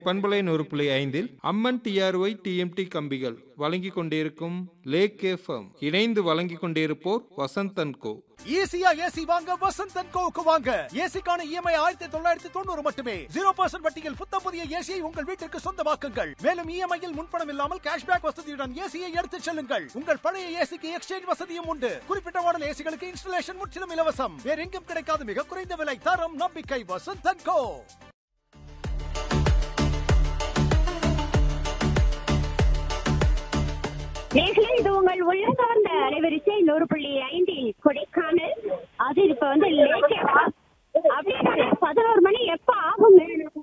பண்பலை நூறு புள்ளி ஐந்தில் அம்மன் டிஆர்ஒய் டிஎம்டி கம்பிகள் வழங்கிக் கொண்டிருக்கும் லேக் எஃப்எம் இணைந்து வழங்கிக் கொண்டிருப்போர் வசந்தன் கோ ஈஸியா ஏசி வாங்க வசந்த் அண்ட் கோவுக்கு வாங்க ஏசிக்கான இஎம்ஐ ஆயிரத்தி தொள்ளாயிரத்தி தொண்ணூறு மட்டுமே ஜீரோ பர்சன்ட் வட்டியில் புத்தம் புதிய ஏசியை உங்கள் வீட்டிற்கு சொந்தமாக்குங்கள் மேலும் இஎம்ஐயில் முன்பணம் இல்லாமல் கேஷ்பேக் வசதியுடன் ஏசியை எடுத்துச் செல்லுங்கள் உங்கள் பழைய ஏசிக்கு எக்ஸ்சேஞ்ச் வசதியும் உண்டு குறிப்பிட்ட மாடல் ஏசிகளுக்கு இன்ஸ்டலேஷன் முற்றிலும் இலவசம் வேற எங்கும் கிடைக்காத மிக குறைந்த விலை தரம் நம்பிக்கை வசந்த் அண்ட் கோ நேர்களே இது உங்கள் உள்ளார்ந்த அலைவரிசை நூறு புள்ளி ஐந்தில் கொடைக்கானல் அது இப்ப வந்து லேக் அப்படியே பதினோரு மணி எப்ப ஆகும்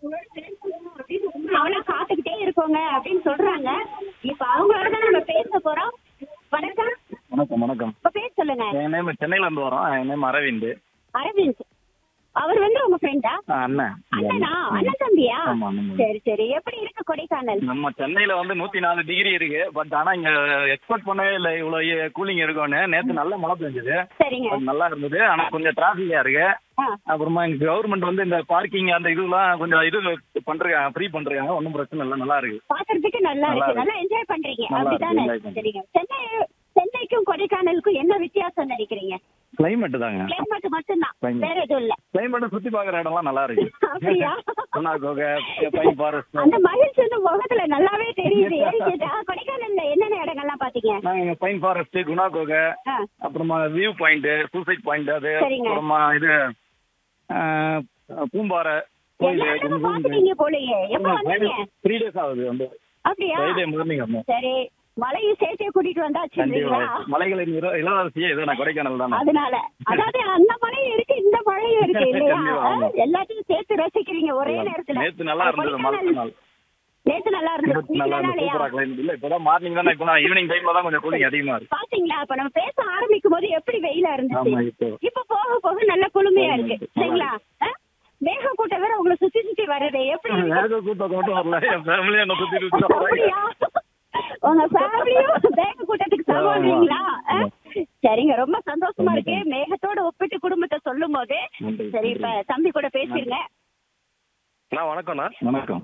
அவளை காத்துக்கிட்டே இருக்கோங்க அப்படின்னு சொல்றாங்க இப்ப அவங்களோட தான் நம்ம பேச போறோம் வணக்கம் வணக்கம் வணக்கம் இப்ப பேர் சொல்லுங்க என் நேம் சென்னையில இருந்து வரோம் என் நேம் அரவிந்த் அரவிந்த் அவர் வந்து உங்க ஃப்ரெண்டா ஆ, அண்ணன் அண்ணனா அண்ணன் தம்பியா ஆமா, அண்ணன் தம்பி. சரி சரி எப்படி இருக்கு கொடைக்கானல் நம்ம சென்னையில வந்து நூத்தி நாலு டிகிரி இருக்கு பட் ஆனா இங்க எக்ஸ்பெக்ட் பண்ணவே இல்லை இவ்வளவு கூலிங் இருக்கும்னு நேத்து நல்ல மழை பெஞ்சது சரிங்க அது நல்லா இருந்தது ஆனா கொஞ்சம் டிராபிக்கா இருக்கு ஆ, அப்புறமா எங்க கவர்மெண்ட் வந்து இந்த பார்க்கிங் அந்த இதுலாம் கொஞ்சம் இது பண்றாங்க ஃப்ரீ பண்றாங்க ஒன்றும் பிரச்சனை இல்லை நல்லா இருக்கு பாக்குறதுக்கு நல்லா நல்லா இருக்கு இருக்கு. நல்லா என்ஜாய் பண்றீங்க நல்லா இருக்கு, அப்படிதானே enjoy பண்றேன். சரிங்க சென்னை சென்னைக்கும் கொடைக்கானலுக்கும் என்ன வித்தியாசம் நினைக்கிறீங்க கிளைமேட் தாங்க கிளைமேட் மட்டும்தான் Climate. வேற எதுவும் இல்ல கிளைமேட் சுத்தி பாக்குற இடம்லாம் நல்லா இருக்கு அப்படியா? குணாகோகை பைன் ஃபாரஸ்ட் அந்த மகிழ்ச்சி வந்து முகத்துல நல்லாவே தெரியுது ஏன்னு கேட்டா கொடைக்கானல்ல என்னென்ன இடங்கள்லாம் பாத்தீங்க நாங்க பைன் ஃபாரஸ்ட் குணாகோகை ஆ, அப்புறமா வியூ பாயிண்ட் சூசைட் பாயிண்ட் அது சரிங்க. அப்புறமா இது ஆஹ், பூம்பாறை எல்லா இடமும் பாத்துட்டீங்க போலயே எப்ப வந்தீங்க த்ரீ டேஸ் ஆகுது வந்து அப்படியா ஃப்ரைடே மார்னிங் வந்தோம் சரி மலையும் சேர்த்தே கூட்டிட்டு கண்டிப்பா வந்தாச்சுங்களா மலைகளின் இள- இளவரசியே இது நான் கொடைக்கானல் தானே அதனால அதாவது அந்த மலையும் இருக்கு இந்த மலையும் இருக்கு இல்லையா கண்டிப்பா, ஆ, ஆமா. எல்லாத்தையும் சேர்த்து ரசிக்கிறீங்க ஒரே நேரத்துல நேத்து நல்லா இருந்தது மழை கொடைக்கானல் நாள் நேத்து நல்லா இருந்தது நேத்து நல்லா இன்னைக்கு இருந்தது நல்லா சூப்பரா கிளைமேட் இல்ல இப்பதான் மார்னிங் தானே இப்போ நான் ஈவினிங் டைம்ல தான் கொஞ்சம் கூலிங் அதிகமா இருக்கு பாத்தீங்களா இப்ப நம்ம பேச ஆரம்பிக்கும் போது எப்படி வெயிலா ஆமா இருந்துச்சு இப்போ இப்ப போக போக நல்ல குளுமையா இருக்கு நல்லா சரிங்களா ஆ? மேக கூட்டம் வேற உங்களை சுத்தி சுத்தி வருது எப்படி இருக்கு? வேக கூட்டம் மட்டும் வரல என் ஃபேமிலியே என்ன சுத்தி சுத்தி அப்படியா உங்க ஃபேமிலியும் மேக கூட்டத்துக்கு சமாளிங்களா சரிங்க ரொம்ப சந்தோஷமா இருக்கு மேகத்தோட ஒப்பிட்டு குடும்பத்தை சொல்லும் போது நன்றி, சரி இப்ப தம்பி கூட பேசிருங்க அண்ணா வணக்கம்ண்ணா வணக்கம்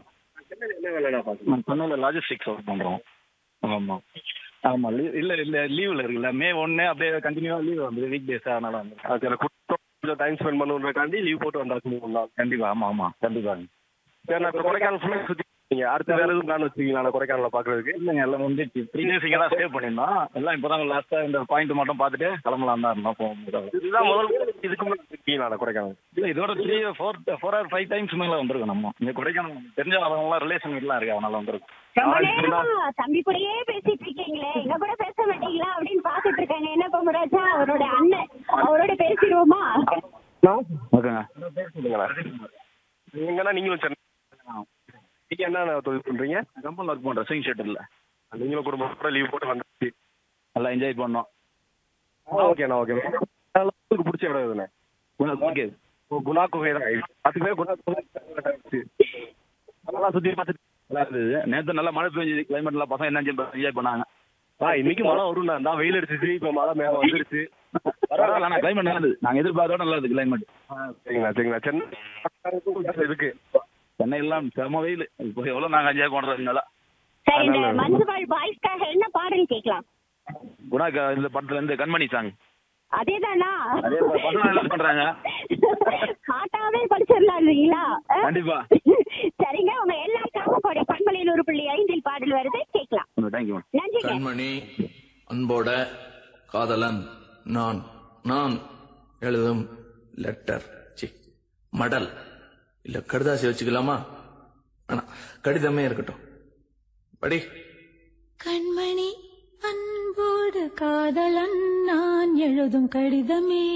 நான் சென்னையில லாஜிஸ்டிக்ஸ் ஒர்க் பண்றோம் ஆமா ஆமா லீவ் இல்ல இல்ல லீவ்ல இருக்குல்ல மே ஒன்னு அப்படியே கண்டினியூவா லீவ் வந்து வீக் டேஸ் அதனால வந்து சரி குடும்பம் கொஞ்சம் டைம் ஸ்பெண்ட் பண்ணுறதுக்காண்டி லீவ் போட்டு வந்தாச்சு மூணு நாள் கண்டிப்பா ஆமா ஆமா கண்டிப்பா சரி நான் இப்போ கொடைக்கானல் ஃபுல்லாக சுற்றி நீங்கள் அடுத்த வேறு எதுவும் பிளான் வச்சுருக்கீங்களா கொடைக்கானலை பார்க்குறதுக்கு இல்லைங்க எல்லாம் வந்துச்சு த்ரீ டேஸ் இங்கே தான் ஸ்டே பண்ணியிருந்தோம் எல்லாம் இப்போ தான் லாஸ்ட்டாக இந்த பாயிண்ட் மட்டும் பார்த்துட்டு கிளம்பலாம் தான் இருந்தோம் போகும்போது இதுதான் முதல் இதுக்கு முன்னாடி இருக்கீங்களா கொடைக்கானல் இல்லை இதோட three four four or five times மேலே வந்திருக்கோம் நம்ம இங்கே கொடைக்கானல் தெரிஞ்ச வரவங்களாம் ரிலேஷன் வீட்லாம் இருக்கு அதனால வந்திருக்கும் ரொம்ப ஆ, இப்படின்னா- நேரமா தம்பி கூடயே பேசிட்டு இருக்கீங்களே எங்க கூட பேச மாட்டீங்களா அப்படின்னு பாத்துட்டு இருக்காங்க என்ன பொம்மராஜா அவரோட அண்ணன் அவரோட பேசிடுவோமா ஓகேங்க சொல்லுங்களா நீங்கன்னா நீங்களும் சென்னை நீங்கள் என்ன தொழில் பண்ணுறீங்க கம்பெனியில் ஒர்க் பண்ணுறேன் ஸ்விங் ஷர்ட்டில் நீங்களும் குடும்பத்தோட லீவ் போட்டு வந்தாச்சு நல்லா என்ஜாய் பண்ணோம் ஓகேண்ணா ஓகே உங்களுக்கு பிடிச்ச இடம் எதுண்ணே ஓகே ஓ, குணா குகை தான் அதுக்கு பேர் குணா குகை அதெல்லாம் சுற்றி பார்த்துட்டு நல்லா இருந்தது நேற்று நல்லா மழை பெஞ்சது கிளைமேட்லாம் பசங்க என்ன என்ஜாய் பண்ணாங்க ஆ இன்னைக்கு மழை வரும்ண்ணா தான் வெயில் அடிச்சிச்சு இப்போ மழை மேகம் வந்துருச்சு பரவாயில்ல ஆனால் கிளைமேட் நல்லா இருந்தது நாங்கள் எதிர்பார்த்தோட நல்லா இருந்தது கிளைமேட் சரிங்களா சரிங்களா சென்னை இருக்கு சென்னையெல்லாம் செம வெயில் இப்போ எவ்வளோ நாங்கள் என்ஜாய் பண்ணுறோம் நல்லா சரி இந்த மஞ்சுபால் பாய்ஸ்க்காக என்ன பாடல் கேட்கலாம் குணா க- இந்த படத்துல இருந்து கண்மணி சாங் அதேதானா அதே ப- பசங்க எல்லாம் பண்றாங்க ஹாட்டாவே படிச்சிடலாம் இல்லைங்களா ஆ? கண்டிப்பா சரிங்க உங்க எல்லாருக்காகவும் கோடை பண்பலையில் ஒரு புள்ளி ஐந்தில் பாடல் வருது கேட்கலாம் தேங்க்யூ நன்றிங்க கண்மணி அன்போட காதலன் நான் நான் எழுதும் லெட்டர் சி மடல் இல்ல கடுதாசி வச்சுக்கலாமா ஆனா கடிதமே இருக்கட்டும் படி கண்மணி அன்போடு காதலன் நான் எழுதும் கடிதமே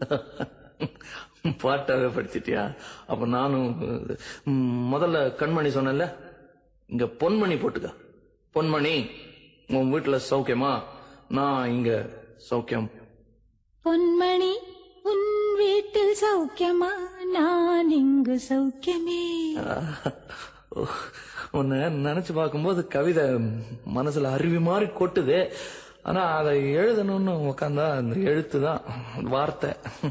பாட்டாவே படிச்சிட்டியா அப்ப நானும் ம், முதல்ல கண்மணி சொன்னேன்ல இங்க பொன்மணி போட்டுக்க பொன்மணி உன் வீட்டுல சௌக்கியமா நான் இங்க சௌக்கியம் பொன்மணி உன் வீட்டில் சௌக்கியமா நான் இங்கு சௌக்கியமே உன்னை நினைச்சு பார்க்கும்போது கவிதை மனசுல அருவி மாதிரி கொட்டுது ஆனா அதை எழுதணும்னு உக்காந்தா அந்த எழுத்து தான் வார்த்தை